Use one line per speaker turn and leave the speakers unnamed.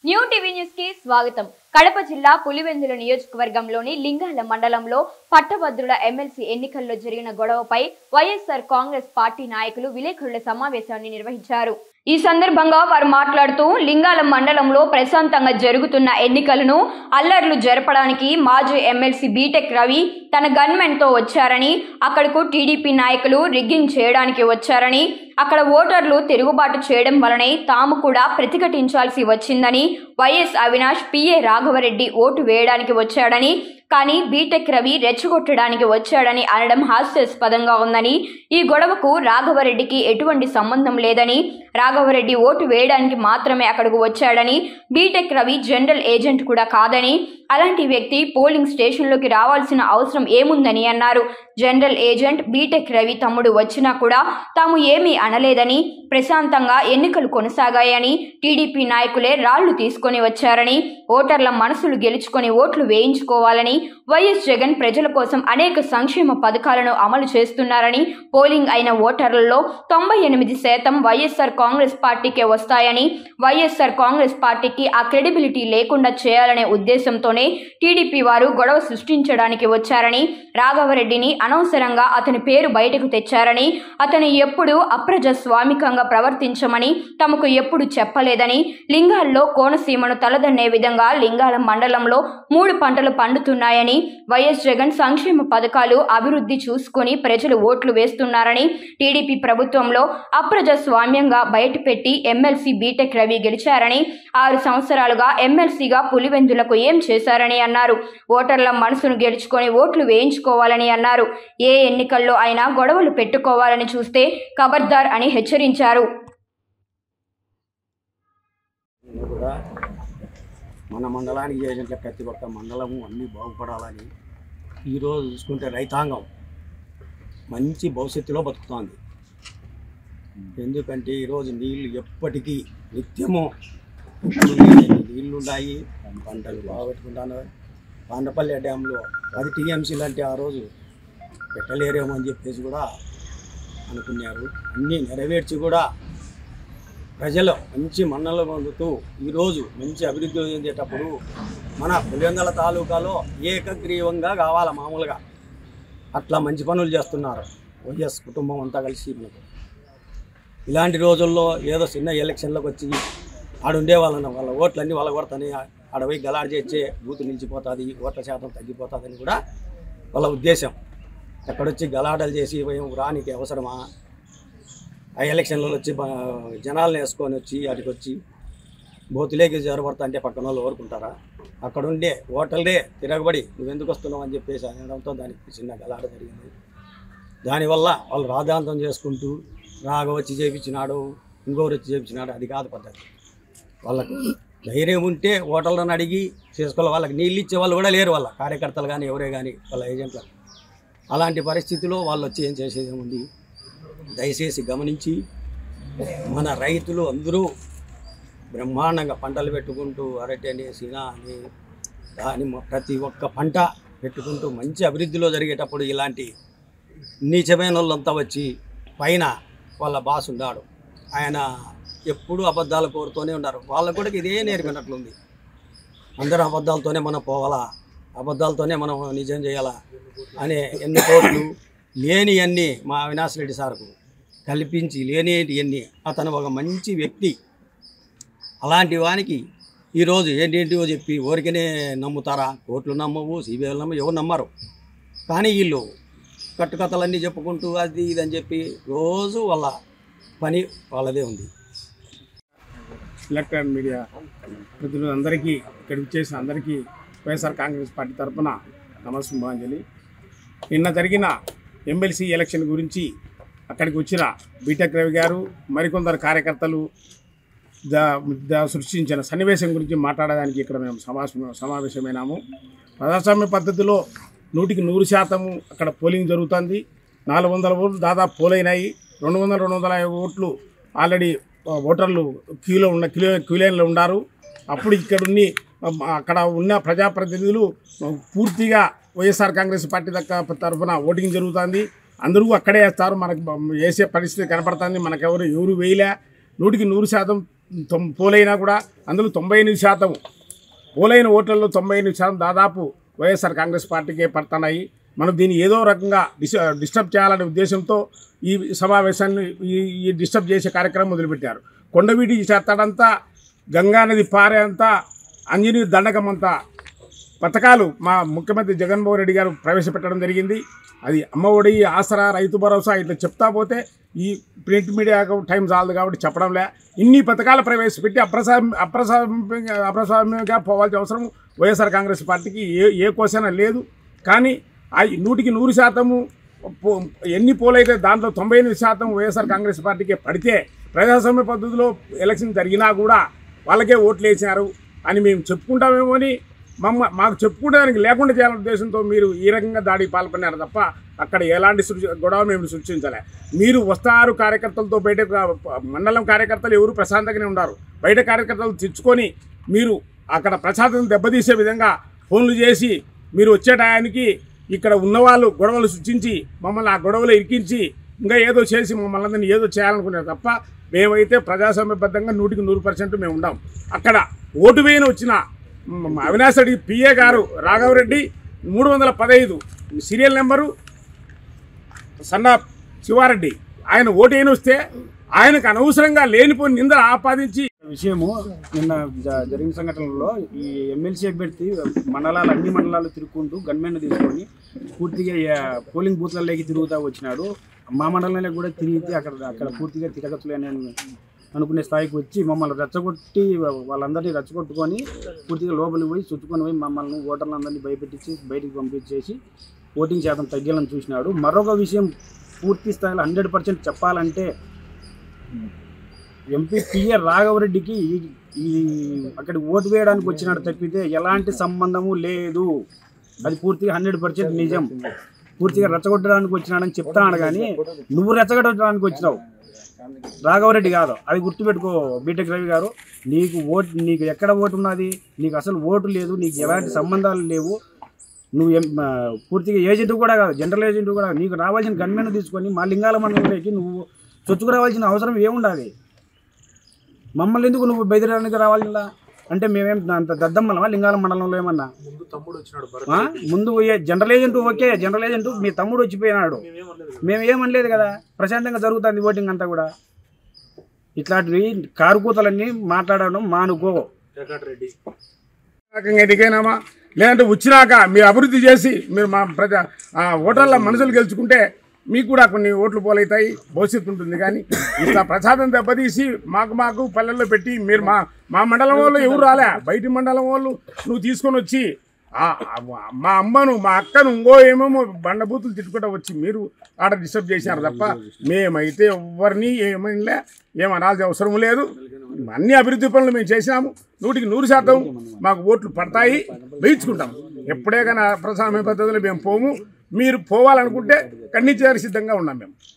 New TV news కి స్వాగతం కడప జిల్లా పులివెందుల నియోజకవర్గంలోని లింగాల మండలంలో పట్టభద్రుల ఎమ్మెల్సీ ఎన్నికల్లో జరిగిన గొడవపై వైఎస్ఆర్ కాంగ్రెస్ పార్టీ నాయకులు విలేకరుల సమావేశాన్ని నిర్వహించారు ఈ సందర్భంగా వారు మాట్లాడుతూ లింగాల మండలంలో ప్రశాంతంగా జరుగుతున్న ఎన్నికలను అల్లర్లు జరపడానికి మాజీ ఎమ్మెల్సీ బీటెక్ రవి తన గన్మెన్ తో వచ్చారని అక్కడకు టీడీపీ నాయకులు రిగ్గింగ్ చేయడానికి వచ్చారని అక్కడ ఓటర్లు తిరుగుబాటు చేయడం వలనే తాము కూడా ప్రతిఘటించాల్సి వచ్చిందని YS Avinash PA Raghava Reddy vote వేయడానికి వచ్చాడని కానీ బీటెక్ రవి రెచ్చగొట్టడానికి వచ్చాడని అనడం హాస్యాస్పదంగా ఉందని ఈ గొడవకు రాఘవరెడ్డికి ఎటువంటి సంబంధం లేదని రాఘవరెడ్డి ఓటు వేయడానికి మాత్రమే అక్కడకు వచ్చాడని బీటెక్ రవి జనరల్ ఏజెంట్ కూడా కాదని అలాంటి వ్యక్తి పోలింగ్ స్టేషన్లోకి రావాల్సిన అవసరం ఏముందని అన్నారు జనరల్ ఏజెంట్ బీటెక్ రవి తమ్ముడు వచ్చినా కూడా తాము ఏమీ అనలేదని ప్రశాంతంగా ఎన్నికలు కొనసాగాయని టీడీపీ నాయకులే రాళ్లు తీసుకొని వచ్చారని ఓటర్ల మనసులు గెలుచుకొని ఓట్లు వేయించుకోవాలని వైఎస్ జగన్ ప్రజల కోసం అనేక సంక్షేమ పథకాలను అమలు చేస్తున్నారని పోలింగ్ అయిన ఓటర్లలో తొంభై ఎనిమిది శాతం వైఎస్ఆర్ కాంగ్రెస్ పార్టీకే వస్తాయని వైఎస్ఆర్ కాంగ్రెస్ పార్టీకి ఆ క్రెడిబిలిటీ లేకుండా చేయాలనే ఉద్దేశంతోనే టీడీపీ వారు గొడవ సృష్టించడానికి వచ్చారని రాఘవరెడ్డిని అనవసరంగా అతని పేరు బయటకు తెచ్చారని అతను ఎప్పుడు అప్రజస్వామికంగా ప్రవర్తించమని తమకు ఎప్పుడు చెప్పలేదని లింగాల్లో కోనసీమను తలదన్నే విధంగా లింగాల మండలంలో మూడు పంటలు పండుతున్నాయని వైఎస్ జగన్ సంక్షేమ పథకాలు అభివృద్ధి చూసుకొని ప్రజలు ఓట్లు వేస్తున్నారని టీడీపీ ప్రభుత్వంలో అప్రజస్వామ్యంగా బయటపెట్టి ఎమ్మెల్సీ బీటెక్ రవి గెలిచారని ఆరు సంవత్సరాలుగా ఎమ్మెల్సీగా పులివెందులకు ఏం చేశారని అన్నారు ఓటర్ల మనసును గెలుచుకొని ఓట్లు వేయించుకోవాలని అన్నారు ఏ ఎన్నికల్లో అయినా గొడవలు పెట్టుకోవాలని చూస్తే ఖబర్దార్ అని హెచ్చరించారు
నేను కూడా మన మండలానికి చేసిన ప్రతి ఒక్క మండలము అన్నీ బాగుపడాలని ఈరోజు చూసుకుంటే రైతాంగం మంచి భవిష్యత్తులో బతుకుతోంది ఎందుకంటే ఈరోజు నీళ్ళు ఎప్పటికీ నిత్యము నీళ్ళు ఉన్నాయి పంటలు బాగొట్టుకుంటాను పాండపల్లి డ్యాంలో పది టీఎంసీలు అంటే ఆ రోజు పెట్టలేరేమో అని చెప్పేసి కూడా అనుకున్నారు అన్నీ నెరవేర్చి కూడా ప్రజలు మంచి మన్నలు పొందుతూ ఈరోజు మంచి అభివృద్ధి చెందేటప్పుడు మన పులివెందల తాలూకాలో ఏకగ్రీవంగా కావాలి మామూలుగా అట్లా మంచి పనులు చేస్తున్నారు వైఎస్ కుటుంబం అంతా కలిసి మనకు ఇలాంటి రోజుల్లో ఏదో చిన్న ఎలక్షన్లకు వచ్చి ఆడుండే వాళ్ళని వాళ్ళ ఓట్లన్నీ వాళ్ళ కొడతాని ఆడపోయి గలాడ్ చేసే బూతు నిలిచిపోతుంది ఓట్ల శాతం తగ్గిపోతుందని కూడా వాళ్ళ ఉద్దేశం ఎక్కడొచ్చి గలాటలు చేసి "ఏం రానికి అవసరమా ఆ ఎలక్షన్లలో వచ్చి బ- జనాలను వేసుకొని వచ్చి వాటికి వచ్చి బోతులేకి జరబడతా అంటే పక్కన వాళ్ళు ఓరుకుంటారా అక్కడ ఉండే ఓటర్లే తిరగబడి నువ్వు ఎందుకు వస్తున్నావు అని చెప్పేసి అనడంతో దానికి చిన్న గలాట జరిగింది దానివల్ల వాళ్ళు రాద్ధాంతం చేసుకుంటూ రాగ వచ్చి చేపించినాడు ఇంకొకరు వచ్చి చేపించినాడు అది కాదు పద్ధతి వాళ్ళకు ధైర్యం ఉంటే ఓటర్లను అడిగి చేసుకోవాలి వాళ్ళకి నీళ్ళు ఇచ్చే వాళ్ళు కూడా లేరు వాళ్ళ కార్యకర్తలు కానీ ఎవరే కానీ వాళ్ళ ఏజెంట్లు అలాంటి పరిస్థితిలో వాళ్ళు వచ్చి ఏం చేసేది ఉంది దయచేసి గమనించి మన రైతులు అందరూ బ్రహ్మాండంగా పంటలు పెట్టుకుంటూ అరటి అని సినా అని దాని మొ- ప్రతి ఒక్క పంట పెట్టుకుంటూ మంచి అభివృద్ధిలో జరిగేటప్పుడు ఇలాంటి నీచమైన వాళ్ళంతా వచ్చి పైన వాళ్ళ బాస్ ఉన్నాడు ఆయన ఎప్పుడూ అబద్ధాలు కోరుతూనే ఉన్నారు వాళ్ళకు కూడా ఇదే నేర్పినట్లుంది అందరూ అబద్ధాలతోనే మనం పోవాలా అబద్ధాలతోనే మనం నిజం చేయాలా అనే ఎన్ని కోట్లు లేని అన్ని మా అవినాష్ రెడ్డి సార్కు కల్పించి లేనేటి అన్ని అతను ఒక మంచి వ్యక్తి అలాంటి వానికి ఈరోజు ఏంటేంటివో చెప్పి ఊరికనే నమ్ముతారా కోట్లు నమ్మవు సిబిఐలు నమ్మవు ఎవరు నమ్మరు కానీ వీళ్ళు కట్టుకథలన్నీ చెప్పుకుంటూ అది ఇది అని చెప్పి రోజు వాళ్ళ పని వాళ్ళదే ఉంది
ఎలక్ట్రానిక్ మీడియా ప్రతినిధులు అందరికీ ఇక్కడికి చేసిన అందరికీ వైఎస్ఆర్ కాంగ్రెస్ పార్టీ తరఫున నమస్సుమాంజలి నిన్న జరిగిన ఎమ్మెల్సీ ఎలక్షన్ గురించి అక్కడికి వచ్చిన బీటెక్ రవి గారు మరికొందరు కార్యకర్తలు దా దా సృష్టించిన సన్నివేశం గురించి మాట్లాడడానికి ఇక్కడ మేము సమావేశం సమావేశమైనాము ప్రజాస్వామ్య పద్ధతిలో నూటికి నూరు శాతము అక్కడ పోలింగ్ జరుగుతుంది నాలుగు వందల ఓట్లు దాదాపు పోలైనాయి రెండు వందల రెండు వందల యాభై ఓట్లు ఆల్రెడీ ఆ, ఓటర్లు క్యూలో ఉన్న క్యూ క్యూ లైన్లో ఉన్నారు అప్పుడు ఇక్కడ ఉన్ని అక్కడ ఉన్న ప్రజాప్రతినిధులు పూర్తిగా వైఎస్ఆర్ కాంగ్రెస్ పార్టీ దక్క తరఫున ఓటింగ్ జరుగుతుంది అందరూ అక్కడే వేస్తారు మనకు వేసే పరిస్థితి కనపడుతుంది మనకెవరు ఎవరు వేయలే నూటికి నూరు శాతం తొం- పోలైనా కూడా అందులో తొంభై ఎనిమిది శాతం పోలైన ఓట్లలో తొంభై ఎనిమిది శాతం దాదాపు వైఎస్ఆర్ కాంగ్రెస్ పార్టీకే పడుతున్నాయి మనం దీన్ని ఏదో రకంగా డిస్ డిస్టర్బ్ చేయాలనే ఉద్దేశంతో ఈ సమావేశాన్ని ఈ ఈ డిస్టర్బ్ చేసే కార్యక్రమం మొదలుపెట్టారు కొండవీటి చేస్తాడంతా గంగానది పారేంతా అంజనీ దండకమంతా పథకాలు మా ముఖ్యమంత్రి జగన్మోహన్ రెడ్డి గారు ప్రవేశపెట్టడం జరిగింది అది అమ్మఒడి ఆసరా రైతు భరోసా ఇట్లా చెప్తా పోతే ఈ ప్రింట్ మీడియా టైం చాలదు కాబట్టి చెప్పడంలే ఇన్ని పథకాలు ప్రవేశపెట్టి అప్రసా అప్రసా అప్రసామ్యంగా పోవాల్సిన అవసరం వైఎస్ఆర్ కాంగ్రెస్ పార్టీకి ఏ ఏ క్వశ్చన్ లేదు కానీ ఆ నూటికి నూరు శాతము పో- ఎన్ని పోలైతే దాంట్లో తొంభై ఎనిమిది శాతం వైఎస్ఆర్ కాంగ్రెస్ పార్టీకే పడితే ప్రజాస్వామ్య పద్ధతిలో ఎలక్షన్ జరిగినా కూడా వాళ్ళకే ఓట్లు వేసినారు అని మేము చెప్పుకుంటామేమో అని మమ్మ మాకు చెప్పుకోవడానికి లేకుండా చేయాలనే ఉద్దేశంతో మీరు ఈ రకంగా దాడికి పాల్పడినారు తప్ప అక్కడ ఎలాంటి సృష్టి గొడవ మేము సృష్టించలే మీరు వస్తారు కార్యకర్తలతో బయట మండలం కార్యకర్తలు ఎవరు ప్రశాంతంగానే ఉన్నారు బయట కార్యకర్తలు తెచ్చుకొని మీరు అక్కడ ప్రశాంతం దెబ్బతీసే విధంగా ఫోన్లు చేసి మీరు వచ్చే టయానికి ఇక్కడ ఉన్నవాళ్ళు గొడవలు సృష్టించి మమ్మల్ని ఆ గొడవలు ఇరికించి ఇంకా ఏదో చేసి మమ్మల్ని అందరినీ ఏదో చేయాలనుకున్నారు తప్ప మేమైతే ప్రజాస్వామ్యబద్ధంగా నూటికి నూరు పర్సెంట్ మేము ఉండాం అక్కడ ఓటు వేయని వచ్చిన మ- అవినాష్ రెడ్డి పిఏ గారు రాఘవరెడ్డి మూడు వందల పదహైదు సీరియల్ నెంబరు సన్నా శివారెడ్డి ఆయన ఓటు వేయని వస్తే ఆయనకు అనవసరంగా లేనిపోని నిందలు ఆపాదించి
విషయము నిన్న జ- జరిగిన సంఘటనలో ఈ ఎమ్మెల్సీ అభ్యర్థి మండలాలు అన్ని మండలాలు తిరుగుకుంటూ గన్మెన్ తీసుకొని పూర్తిగా ఆ, పోలింగ్ బూత్లలోకి తిరుగుతూ వచ్చినాడు మా మండలంలో కూడా తిరిగితే అక్కడ అక్కడ పూర్తిగా తిరగతులేని అనుకునే స్థాయికి వచ్చి మమ్మల్ని రెచ్చగొట్టి వాళ్ళందరినీ రెచ్చగొట్టుకొని పూర్తిగా లోపలికి పోయి చుట్టుకొని పోయి మమ్మల్ని ఓటర్లందరినీ భయపెట్టించి బయటికి పంపించేసి ఓటింగ్ శాతం తగ్గాలని చూసినాడు మరొక విషయం పూర్తి స్థాయిలో హండ్రెడ్ పర్సెంట్ చెప్పాలంటే ఎంపీ పిఆర్ రాఘవరెడ్డికి ఈ- ఈ అక్కడ ఓటు వేయడానికి వచ్చినాడు తప్పితే ఎలాంటి సంబంధము లేదు అది పూర్తిగా హండ్రెడ్ పర్సెంట్ నిజం పూర్తిగా రెచ్చగొట్టడానికి వచ్చినాడని చెప్తాను కానీ నువ్వు రెచ్చగొట్టడానికి వచ్చినావు రాఘవరెడ్డి కాదు అది గుర్తుపెట్టుకో బీటెక్ రవి గారు నీకు ఓటు నీకు ఎక్కడ ఓటు ఉన్నది నీకు అసలు ఓటు లేదు నీకు ఎలాంటి సంబంధాలు లేవు నువ్వు ఎం- ఆ, పూర్తిగా ఏజెంట్ కూడా కాదు జనరల్ ఏజెంట్ కూడా కాదు. నీకు రావాల్సిన గన్మెన్ తీసుకొని మా లింగాల మండలంలోకి నువ్వు చొచ్చుకు రావాల్సిన అవసరం ఏముండాలి మమ్మల్ని ఎందుకు నువ్వు బెదిరడానికి రావాలి ఇలా? అంటే మేమేం అంత దద్దమ్మలమా లింగాల మండలంలో ఏమన్నా ఆ? ముందు ఏ- general agent okay general agent మీ తమ్ముడు వచ్చిపోయినాడు మేము ఏమనలేదు కదా ప్రశాంతంగా జరుగుతుంది ఓటింగ్ అంతా కూడా ఇట్లాంటివి కారుకూతలన్నీ మాట్లాడడం మానుకో
రకంగా ఎదిగైనామా లేదంటే వచ్చినాక మీరు అభివృద్ధి చేసి మీరు మా ప్రజా ఆ ఓటర్ల మనసులు గెలుచుకుంటే మీకు కూడా కొన్ని ఓట్లు పోలవుతాయి భవిష్యత్తు ఉంటుంది కానీ ఇట్లా ప్రసాదం దెబ్బతీసి మాకు మాకు పల్లెల్లో పెట్టి మీరు మా మా మండలం వాళ్ళు ఎవరు రాలే బయటి మండలం వాళ్ళు నువ్వు తీసుకొని వచ్చి ఆ- ఆ- మా అమ్మను మా అక్కను ఇంకో ఏమేమో బండబూతులు తిట్టుకుంటా వచ్చి మీరు ఆడ డిస్టర్బ్ చేశారు తప్ప మేమైతే ఎవరిని ఏమైనా ఏమనాల్సిన అవసరం లేదు అన్ని అభివృద్ధి పనులు మేము చేసినాము నూటికి నూరు శాతం మాకు ఓట్లు పడతాయి వేయించుకుంటాం ఎప్పుడే కానీ ప్రసాద పద్ధతిలో మేము పోము మీరు పోవాలనుకుంటే ఖండించేదానికి సిద్ధంగా ఉన్నాం మేము